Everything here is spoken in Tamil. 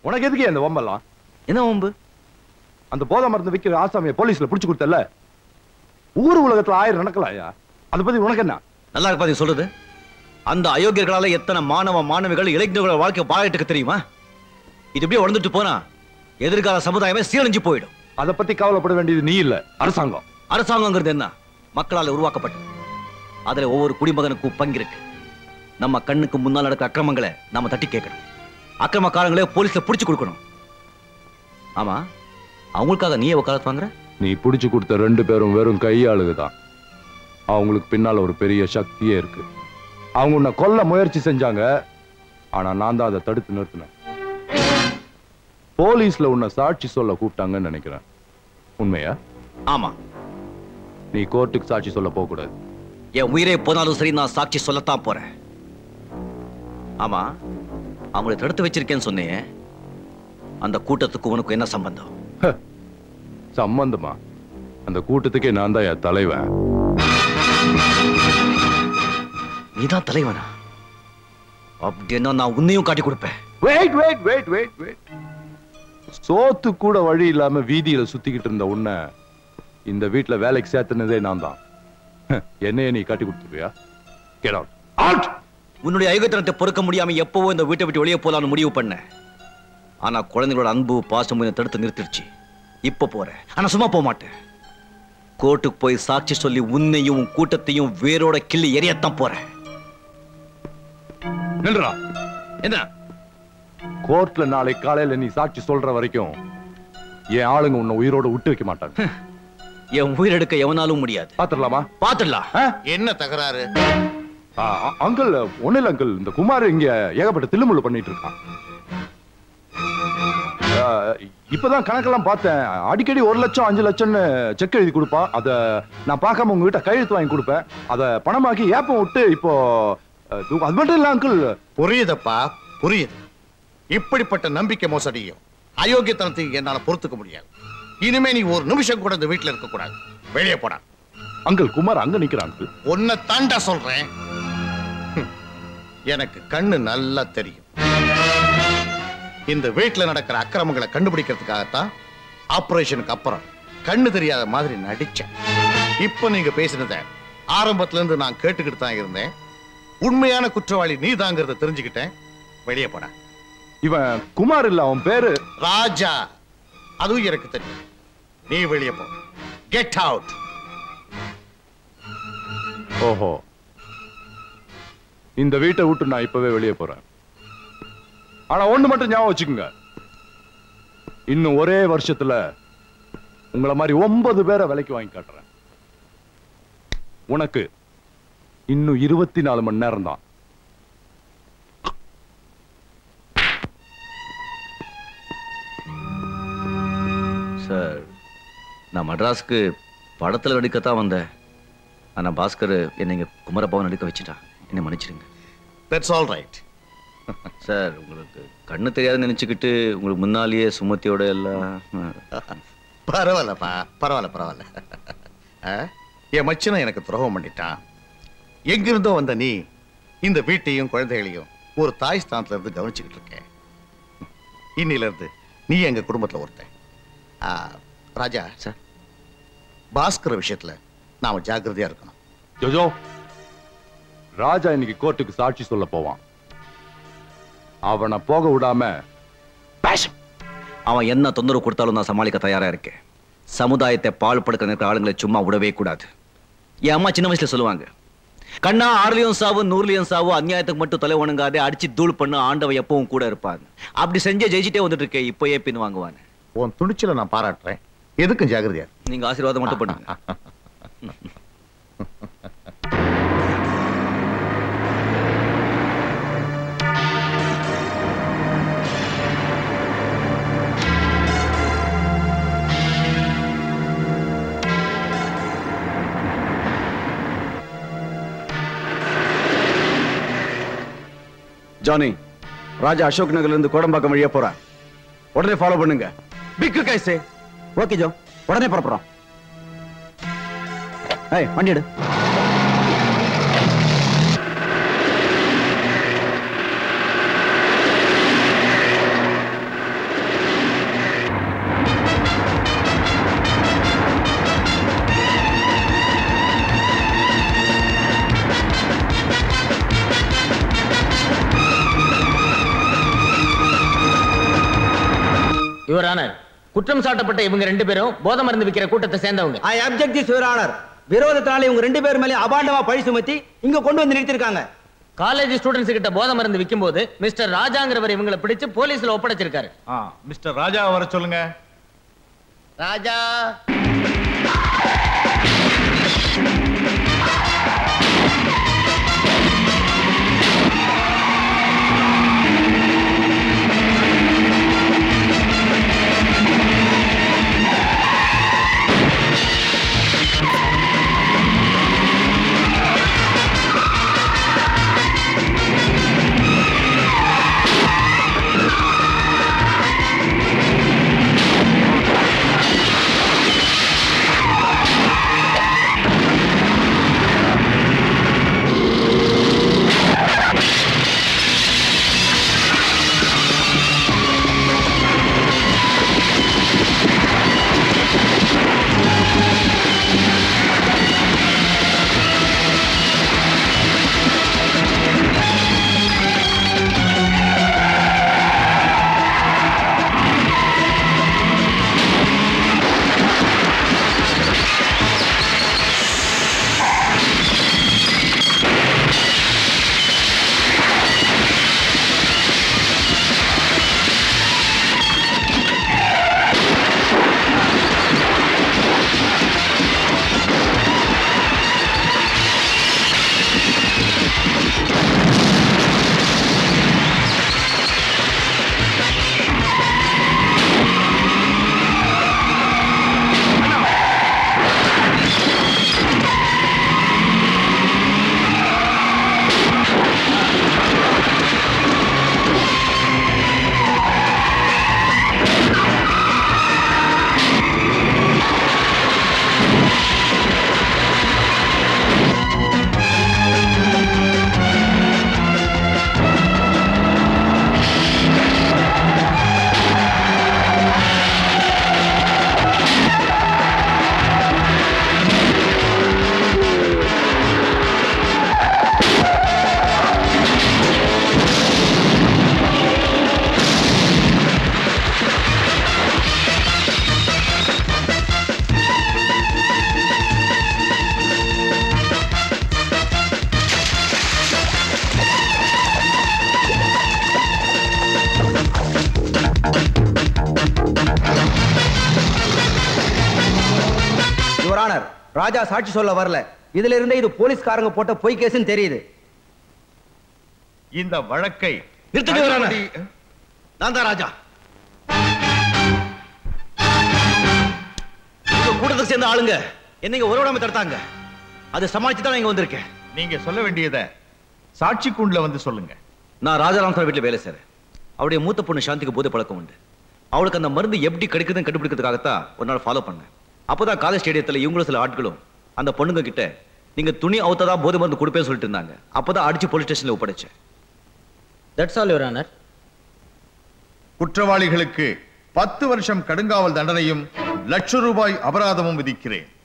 உனக்கு எதுக்கு அந்த வம்பெல்லாம் என்ன வம்பு அந்த போதை மருந்து விற்கிற ஆசாமியை போலீஸ்ல பிடிச்சு கொடுத்தல ஊர் உலகத்துல ஆயிரம் நடக்கலாயா அதை பத்தி உனக்கு என்ன நல்லா இருப்பா நீ சொல்றது அந்த அயோக்கியர்களால எத்தனை மாணவ மாணவிகள் இளைஞர்கள் வாழ்க்கை பாழாயிட்டு தெரியுமா இது இப்படியே உடந்துட்டு போனா எதிர்கால சமுதாயமே சீரழிஞ்சு போயிடும் அதை பத்தி கவலைப்பட வேண்டியது நீ இல்ல அரசாங்கம் அரசாங்கங்கிறது என்ன மக்களால் உருவாக்கப்பட்டது அதுல ஒவ்வொரு குடிமகனுக்கும் பங்கு இருக்கு நம்ம கண்ணுக்கு முன்னால் நடக்கிற அக்கிரமங்களை நாம தட்டி கேட்கணும் அக்கிரமக்காரங்களே போலீஸ்ல புடிச்சு கொடுக்கணும் ஆமா அவங்களுக்காக நீயே வக்காலத்து வாங்குற நீ பிடிச்சு கொடுத்த ரெண்டு பேரும் வெறும் கையாளுக தான் அவங்களுக்கு பின்னால ஒரு பெரிய சக்தியே இருக்கு அவங்க உன்னை கொல்ல முயற்சி செஞ்சாங்க ஆனா நான் தான் அதை தடுத்து நிறுத்தினேன் போலீஸ்ல உன்னை சாட்சி சொல்ல கூப்பிட்டாங்கன்னு நினைக்கிறேன் உண்மையா ஆமா நீ கோர்ட்டுக்கு சாட்சி சொல்ல போக கூடாது என் உயிரே போனாலும் சரி நான் சாட்சி சொல்லத்தான் போறேன் ஆமா அவங்கள தடுத்து வச்சிருக்கேன்னு சொன்னேன் அந்த கூட்டத்துக்கு உனக்கு என்ன சம்பந்தம் சம்பந்தமா அந்த கூட்டத்துக்கே நான் தான் என் தலைவன் நீதான் தலைவனா அப்படின்னா நான் உன்னையும் காட்டி கொடுப்பேன் wait wait wait wait wait சோத்து கூட வழி இல்லாம வீதியில சுத்திக்கிட்டு இருந்த உன்னை இந்த வீட்ல வேலைக்கு சேர்த்துனதே நான் தான் என்னைய நீ காட்டி கொடுத்துருவியா கெட் அவுட் அவுட் உன்னுடைய அயோகத்தனத்தை பொறுக்க முடியாம எப்பவோ இந்த வீட்டை விட்டு வெளியே போலாம்னு முடிவு பண்ணேன் ஆனா குழந்தைகளோட அன்பு பாசம் என்னை தடுத்து நிறுத்திடுச்சு இப்ப போறேன் ஆனா சும்மா போக மாட்டேன் கோர்ட்டுக்கு போய் சாட்சி சொல்லி உன்னையும் உன் கூட்டத்தையும் வேரோட கிள்ளி எரியத்தான் போறேன் நில்றா என்ன கோர்ட்ல நாளை காலையில நீ சாட்சி சொல்ற வரைக்கும் என் ஆளுங்க உன்னை உயிரோட விட்டு வைக்க மாட்டாங்க என் உயிரெடுக்க எவனாலும் முடியாது பாத்துடலாமா பாத்துடலாம் என்ன தகராறு அங்கிள் ஒண்ணு இல்ல அங்கிள் இந்த குமார் இங்க ஏகப்பட்ட தில்லுமுள்ளு பண்ணிட்டு இருக்கான் ஆ, இப்பதான் கணக்கெல்லாம் பார்த்தேன் அடிக்கடி ஒரு லட்சம் அஞ்சு லட்சம்னு செக் எழுதி கொடுப்பான் அத நான் பார்க்காம உங்ககிட்ட கையெழுத்து வாங்கி கொடுப்பேன் அத பணமாக்கி ஏப்பம் விட்டு இப்போ அஹ், இது- அது மட்டும் இல்ல அங்கிள் புரியுதப்பா புரியுது இப்படிப்பட்ட நம்பிக்கை மோசடியும் அயோக்கியத்தனத்தையும் என்னால பொறுத்துக்க முடியாது இனிமே நீ ஒரு நிமிஷம் கூட இந்த வீட்டுல இருக்க கூடாது வெளியே போடா அங்கிள் குமார் அங்க நிக்கிறான் அங்கிள் உன்னை தாண்டா சொல்றேன் ஹம். எனக்கு கண்ணு நல்லா தெரியும் இந்த வீட்டுல நடக்கிற அக்கிரமங்களை கண்டுபிடிக்கிறதுக்காகத்தான் ஆபரேஷனுக்கு அப்புறம் கண்ணு தெரியாத மாதிரி நடிச்சேன் இப்ப நீங்க பேசினத ஆரம்பத்துல இருந்து நான் கேட்டுக்கிட்டு தான் இருந்தேன் உண்மையான குற்றவாளி நீ தாங்கிறத தெரிஞ்சுக்கிட்டேன் வெளியே போடா இவன் குமார் இல்ல அவன் பேரு ராஜா அதுவும் எனக்கு தெரியும் நீ வெளியே போ கெட் அவுட் ஓஹோ இந்த வீட்டை விட்டு நான் இப்பவே வெளியே போறேன் ஆனா ஒண்ணு மட்டும் ஞாபகம் வச்சுக்கோங்க இன்னும் ஒரே வருஷத்துல உங்களை மாதிரி ஒன்பது பேரை விலைக்கு வாங்கி காட்டுறேன் உனக்கு இன்னும் இருபத்தி நாலு மணி நேரம் தான் சார் நான் மட்ராஸ்க்கு படத்துல நடிக்கத்தான் வந்தேன் ஆனா பாஸ்கர் என்னை இங்க குமரப்பாவை நடிக்க வச்சுட்டான் என்னை மன்னிச்சிடுங்க தட்ஸ் ஆல் ரைட் சார் உங்களுக்கு கண்ணு தெரியாதுன்னு நினைச்சுக்கிட்டு உங்களுக்கு முன்னாலேயே சுமத்தியோட எல்லாம் பரவாயில்லப்பா பரவாயில்ல பரவாயில்ல ஆ? என் மச்சனை எனக்கு துரோகம் பண்ணிட்டான் எங்கிருந்தோ வந்த நீ இந்த வீட்டையும் குழந்தைகளையும் ஒரு தாய் ஸ்தானத்துல இருந்து கவனிச்சுக்கிட்டு இருக்கேன் இன்னில இருந்து நீ எங்க குடும்பத்துல ஒருத்தன் ஆ, ராஜா சார் பாஸ்கர் விஷயத்துல நாம ஜாக்கிரதையா இருக்கணும் ஜோஜோ ராஜா இன்னைக்கு கோர்ட்டுக்கு சாட்சி சொல்ல போவான் அவனை போக விடாம அவன் என்ன தொந்தரவு கொடுத்தாலும் நான் சமாளிக்க தயாரா இருக்கேன் சமுதாயத்தை பாழ்படுத்த நிற்கிற ஆளுங்களை சும்மா விடவே கூடாது என் அம்மா சின்ன வயசுல சொல்லுவாங்க கண்ணா ஆறுலயும் சாவு நூறுலயும் சாவு அநியாயத்துக்கு மட்டும் தலை வணங்காதே அடிச்சு தூள் பண்ணு ஆண்டவன் எப்பவும் கூட இருப்பாங்க அப்படி செஞ்சே ஜெயிச்சிட்டே வந்துட்டு இருக்கேன் இப்போயே பின் வாங்குவான் உன் துணிச்சலை நான் பாராட்டுறேன் எதுக்கும் ஜாக்கிரதையா இரு. நீங்க ஆசீர்வாதம் மட்டும் பண்ணுங்க ஜானி ராஜா அசோக் நகர்ல இருந்து கோடம்பாக்கம் வழியா போறான் உடனே ஃபாலோ பண்ணுங்க பிக்கு கைசே ஓகே ஜோ உடனே புறப்படுறோம் ஏய் வண்டி எடு யுவர் ஆனர் குற்றம் சாட்டப்பட்ட இவங்க ரெண்டு பேரும் போதை மருந்து விற்கிற கூட்டத்தை சேர்ந்தவங்க I object this your honour விரோதத்தினால இவங்க ரெண்டு பேர் மேலே அபாண்டமா பழி சுமத்தி இங்க கொண்டு வந்து நிறுத்திருக்காங்க காலேஜ் ஸ்டூடெண்ட்ஸ் கிட்ட போதை மருந்து விக்கும்போது மிஸ்டர் ராஜாங்கிறவர் இவங்களை பிடிச்சு போலீஸ்ல ஒப்படைச்சிருக்காரு ஆ மிஸ்டர் ராஜா வர சொல்லுங்க ராஜா யுவர் ஆனர் ராஜா சாட்சி சொல்ல வரல இதுல இருந்தே இது போலீஸ்காரங்க போட்ட பொய் கேஸ்னு தெரியுது இந்த வழக்கை நிறுத்துங்க, Your Honor. தள்ளுபடி- நான் தான் ராஜா உங்க கூட்டத்தை சேர்ந்த ஆளுங்க என்னைங்க ஒரு விடாம தடுத்தாங்க அதை சமாளிச்சு தான் இங்க வந்திருக்கேன் நீங்க சொல்ல வேண்டியதை சாட்சி கூண்டுல வந்து சொல்லுங்க நான் ராஜாராம் சார் வீட்டுல வேலை செய்றேன் அவருடைய மூத்த பொண்ணு சாந்திக்கு போதை பழக்கம் உண்டு அவளுக்கு அந்த மருந்து எப்படி கிடைக்குதுன்னு கண்டுபிடிக்கிறதுக்காகத்தான் ஒரு நாள் ஃபாலோ பண்ணேன் அப்பதான் காலேஜ் ஸ்டேடியத்துல இவங்களும் சில ஆட்களும் அந்த பொண்ணுங்க கிட்ட நீங்க துணி அவுத்ததா போதை மருந்து கொடுப்பேன்னு சொல்லிட்டு இருந்தாங்க அப்பதான் அடிச்சு போலீஸ் ஸ்டேஷன்ல ஒப்படைச்சேன் தட்ஸ் ஆல் யுவர் ஆனர் குற்றவாளிகளுக்கு பத்து வருஷம் கடுங்காவல் தண்டனையும் லட்ச ரூபாய் அபராதமும் விதிக்கிறேன்